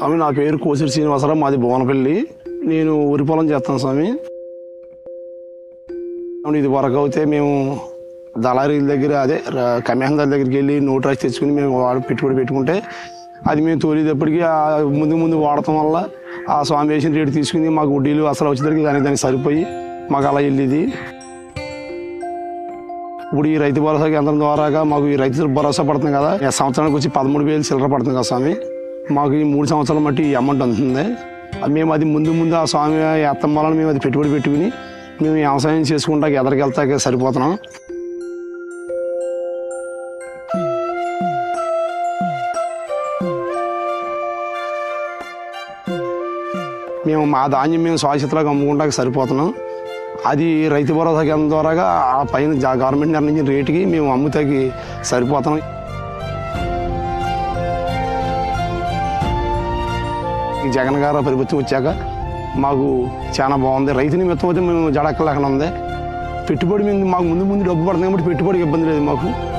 స్వామి నా పేరు కోసిరి శ్రీనివాసరావు మాది భువనపల్లి నేను ఊరి పొలం చేస్తాను స్వామి అవును, ఇది వరకు అయితే మేము దళారీల దగ్గర అదే ర- కమిషనర్ దగ్గరికి వెళ్ళి నోట్ రాసి తెచ్చుకుని మేము వాడు పెట్టుబడి పెట్టుకుంటే అది మేము తోలేటప్పటికి ఆ ముందు ముందు వాడటం వల్ల ఆ స్వామి వేసిన రేటు తీసుకుని మాకు వడ్డీలు అసలు వచ్చేసరికి దానికి దానికి సరిపోయి మాకు అలా వెళ్ళేది ఇప్పుడు ఈ రైతు భరోసా కేంద్రం ద్వారాగా మాకు ఈ రైతు భరోసా పడుతుంది కదా ఈ సంవత్సరానికి వచ్చి పదమూడు వేలు చిల్లర పడుతుంది కదా స్వామి మాకు ఈ మూడు సంవత్సరాల మట్టి ఈ అమౌంట్ అందుతుంది అది మేము అది ముందు ముందు ఆ స్వామి ఎత్తం వలన మేము అది పెట్టుబడి పెట్టుకుని మేము వ్యవసాయం చేసుకుంటా ఎదరికెళ్తాక సరిపోతున్నాం మేము మా ధాన్యం మేము శాశ్వతలాగా అమ్ముకుంటాక సరిపోతున్నాం అది రైతు భరోసా కేంద్రం ద్వారాగా ఆ పైన జా- గవర్నమెంట్ నిర్ణయించిన రేటుకి మేము అమ్ముతాకి సరిపోతున్నాం ఈ జగన్ గారు ప్రభుత్వం వచ్చాక మాకు చాలా బాగుంది రైతుని మెత్తపోతే మేము జడక్కలేకుండా ఉంది పెట్టుబడి మీద మాకు ముందు ముందు డబ్బు పడుతుంది కాబట్టి పెట్టుబడికి ఇబ్బంది లేదు మాకు